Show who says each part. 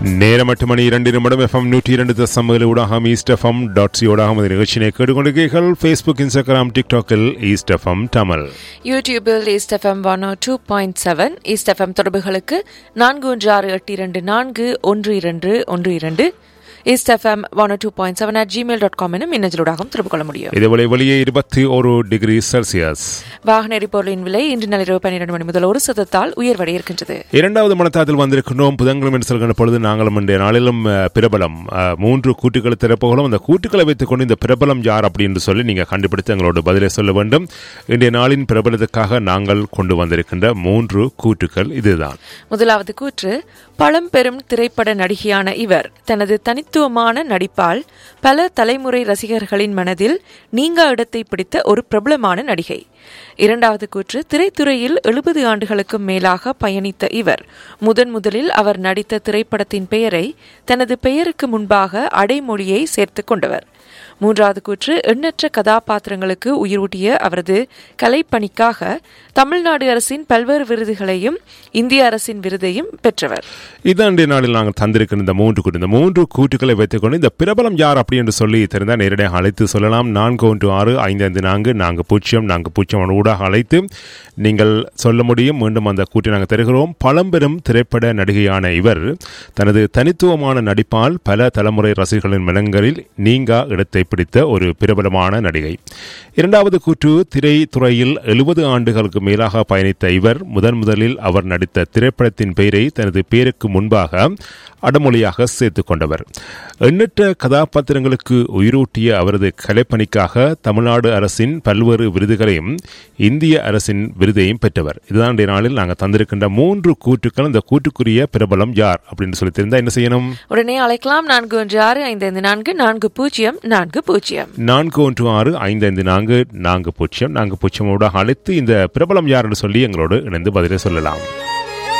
Speaker 1: நேரம் எட்டு மணி இரண்டு நிமிடம் எஃப்எம் நூற்றி இரண்டு தசம் ஏழு ஊடாகம் ஈஸ்ட் எஃப்எம் டாட் சி ஊடாகம் இந்த நிகழ்ச்சியை கேட்டுக்கொண்டிருக்கீர்கள் ஃபேஸ்புக் இன்ஸ்டாகிராம் டிக்டாக்கில் ஈஸ்ட் எஃப்எம் தமிழ்
Speaker 2: யூடியூபில் East FM one two point seven East FM தொடர்புகளுக்கு நான்கு ஒன்று ஆறு எட்டு இரண்டு நான்கு ஒன்று இரண்டு ஒன்று இரண்டு East FM one two point seven at Gmail dot com எனும் மின்னஞ்சலூடாகவும் தொடர்பு கொள்ள முடியும்
Speaker 1: இதேபோல வெளியே இருபத்தி ஒரு டிகிரி செல்சியஸ்
Speaker 2: வாகன எரிபொருளின் விலை இன்று நள்ளிரவு பன்னிரண்டு மணி முதல் ஒரு சதத்தால் உயர்வடைய இருக்கின்றது
Speaker 1: இரண்டாவது மனத்தாத்தில் வந்திருக்கின்றோம் புதன்கிழமை என்று சொல்கின்ற பொழுது நாங்களும் இன்றைய நாளிலும் அஹ், பிரபலம் அஹ், மூன்று கூட்டுகளை திறப்புகளும் அந்த கூட்டுகளை வைத்துக்கொண்டு இந்த பிரபலம் யார் அப்படின்னு சொல்லி நீங்கள் கண்டுபிடித்து எங்களோட பதிலை சொல்ல வேண்டும் இன்றைய நாளின் பிரபலத்துக்காக நாங்கள் கொண்டு வந்திருக்கின்ற மூன்று கூட்டுகள் இதுதான்
Speaker 2: முதலாவது கூற்று பழம்பெரும் திரைப்பட நடிகையான இவர் தனது தனித்துவமான நடிப்பால் பல தலைமுறை ரசிகர்களின் மனதில் நீங்கா இடத்தை பிடித்த ஒரு பிரபலமான நடிகை இரண்டாவது கூற்று திரைத்துறையில் எழுபது ஆண்டுகளுக்கும் மேலாக பயணித்த இவர் முதன் முதலில் அவர் நடித்த திரைப்படத்தின் பெயரை தனது பெயருக்கு முன்பாக அடைமொழியை சேர்த்துக் கொண்டவர் மூன்றாவது கூற்று எண்ணற்ற கதாபாத்திரங்களுக்கு உயிரூட்டிய அவரது கலைப்பணிக்காக தமிழ்நாடு அரசின் பல்வேறு விருதுகளையும் இந்திய அரசின் விருதையும் பெற்றவர்
Speaker 1: இதான் இன்றைய நாளில் நாங்கள் தந்திருக்கிற இந்த மூன்று கூட்டு இந்த மூன்று கூட்டுகளை வைத்துக்கொண்டு இந்த பிரபலம் யார் அப்படி என்று சொல்லி தெரிந்தால் நேரடியாக அழைத்து சொல்லலாம் நான்கு ஒன்று ஆறு ஐந்து ஐந்து நான்கு நான்கு பூஜ்ஜியம் நான்கு பூஜ்ஜியம் ஊடாக அழைத்து நீங்கள் சொல்ல முடியும் மீண்டும் அந்த கூட்டை நாங்கள் தருகிறோம் பழம்பெரும் திரைப்பட நடிகையான இவர் தனது தனித்துவமான நடிப்பால் பல தலைமுறை ரசிகர்களின் மனங்களில் நீங்கா இடத்தை பிடித்த ஒரு பிரபலமான நடிகை இரண்டாவது கூற்று திரைத்துறையில் எழுபது ஆண்டுகளுக்கு மேலாக பயணித்த இவர் முதன் முதலில் அவர் நடித்த திரைப்படத்தின் பெயரை தனது பேருக்கு முன்பாக அடமொழியாக சேர்த்துக் கொண்டவர் எண்ணற்ற கதாபாத்திரங்களுக்கு உயிரூட்டிய அவரது கலைப்பணிக்காக தமிழ்நாடு அரசின் பல்வேறு விருதுகளையும் இந்திய அரசின் விருதையும் பெற்றவர் இதுதான் இன்றைய நாளில் நாங்கள் தந்திருக்கின்ற மூன்று கூற்றுக்கள் இந்த கூட்டுக்குரிய பிரபலம் யார் அப்படின்னு சொல்லி தெரிந்தா என்ன செய்யணும்
Speaker 2: உடனே அழைக்கலாம் நான்கு ஒன்று ஆறு ஐந்து ஐந்து நான்கு நான்கு பூஜ்ஜியம் நான்கு பூஜ்ஜியம்
Speaker 1: நான்கு ஒன்று ஆறு ஐந்து ஐந்து நான்கு நான்கு பூஜ்ஜியம் நான்கு பூஜ்ஜியமோட அழைத்து இந்த பிரபலம் யார் என்று சொல்லி எங்களோடு இணைந்து பதிலை சொல்லலாம்